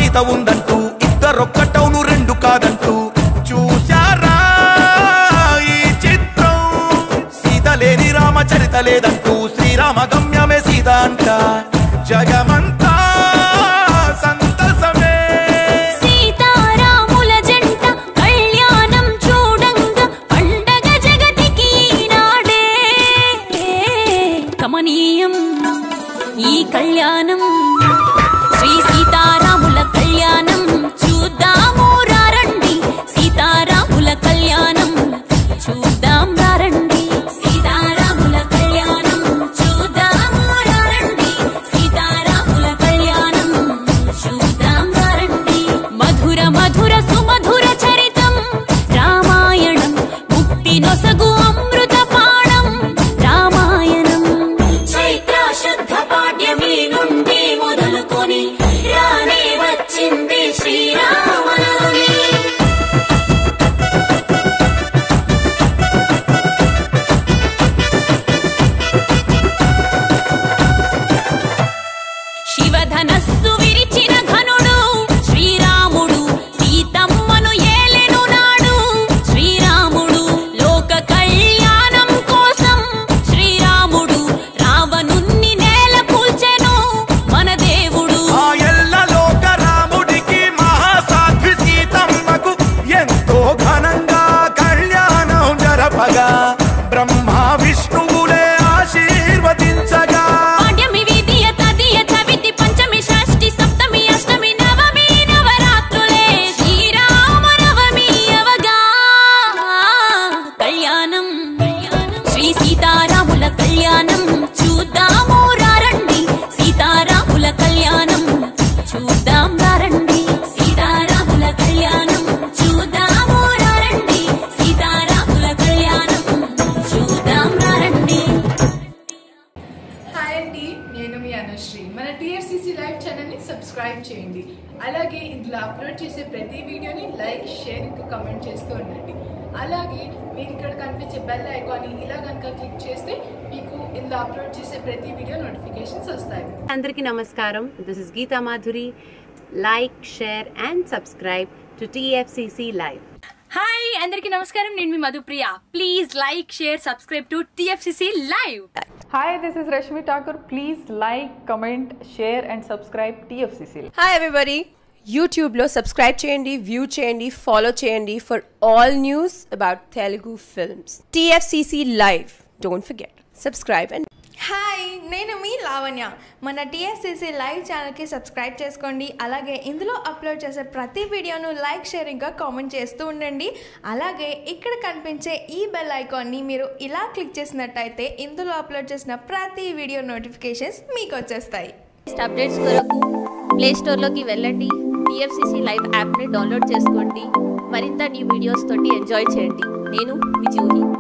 సీత ఉందంటూ ఇద్దరొక్కటవును రెండు కాదంటూ చూశారా ఈ చిత్రం సీత లేని రామచరిత లేదంటూ శ్రీరామ గమ్యమే సీత అంట జగమంతా సంతసమే సీతారాముల జంట కళ్యాణం చూడంగా పండగ జగతికి నాడే కమనీయం ఈ కళ్యాణం శ్రీ సీతారాముల కళ్యాణం చూద్దాము రండి సీతారాముల కళ్యాణం చూద్దాం రండి సీతారాముల కళ్యాణం చూద్దాము రండి సీతారాముల కళ్యాణం చూద్దాం రండి మధుర మధుర సుమధుర చరితం రామాయణం ముక్తి నొసగు అమృత పాణం రామాయణం చైత్ర శుద్ధ పాడ్యమి నుండి మొదలుకొని రానే వచ్చింది శ్రీరామనవమి శివధనస్సు విరిచిన ఘనుడు శ్రీరాముడు సీతమ్మను ఏలెను నాడు శ్రీరాముడు లోక కళ్యాణం కోసం శ్రీరాముడు రావణుణ్ణి నేల కూల్చెను మన దేవుడు ఆ ఎల్ల లోక రాముడికి మహాసాధ్వి సీతమ్మకు ఎంతో ఘనంగా కళ్యాణం జరపగా బ్రహ్మ విష్ణువులే ఆశీర్వదించగా పాడ్యమి విధియ తదియ చవితి పంచమి షష్ఠి సప్తమి అష్టమి నవమి నవరాత్రులే శ్రీరామ నవమి అవగా కళ్యాణం శ్రీ సీతారాముల కళ్యాణం చూద్దాము రండి సీతారాముల కళ్యాణం చూద్దాం రండి సీతారాముల కళ్యాణం చూద్దాము రండి సీతారాముల కళ్యాణం చూద్దాం రండి హాయ్ అండి నేను మీ అనుశ్రీ మన టీఎఫ్సిసి లైవ్ ఛానల్ని సబ్స్క్రైబ్ చేయండి అలాగే ఇందులో అప్లోడ్ చేసే ప్రతి వీడియోని లైక్ షేర్ ఇంకా కమెంట్ చేస్తూ ఉండండి అలాగే మీరు ఇక్కడ కనిపించే బెల్ ఐకాన్ని ఇలా కనుక క్లిక్ చేస్తే మీకు ఇందులో అప్లోడ్ చేసే ప్రతి వీడియో నోటిఫికేషన్స్ వస్తాయి అందరికీ నమస్కారం this is Geetha Madhuri like share and subscribe to TFCC live hi అందరికీ నమస్కారం నేను మీ Madhupriya please like share subscribe to TFCC live Hi, this is Rashmi Thakur. Please like, comment, share, and subscribe TFCC. హాయ్ everybody యూట్యూబ్లో subscribe చేయండి view చేయండి follow చేయండి for all news about Telugu films TFCC live don't forget subscribe and hi నేను మీ లావణ్య మన TSCC live ఛానల్కి subscribe చేసుకోండి అలాగే ఇందులో అప్లోడ్ చేసే ప్రతి వీడియోను లైక్ షేరింగ్గా కామెంట్ చేస్తూ ఉండండి అలాగే ఇక్కడ కనిపించే ఈ బెల్ ఐకాన్ని మీరు ఇలా క్లిక్ చేసినట్టయితే ఇందులో అప్లోడ్ చేసిన ప్రతి వీడియో నోటిఫికేషన్స్ మీకు వచ్చేస్తాయి లేటెస్ట్ అప్డేట్స్ కొరకు ప్లే స్టోర్లోకి వెళ్ళండి టీఎఫ్సిసి లైవ్ యాప్ని డౌన్లోడ్ చేసుకోండి మరింత న్యూ వీడియోస్ తోటి ఎంజాయ్ చేయండి నేను మీ జూహి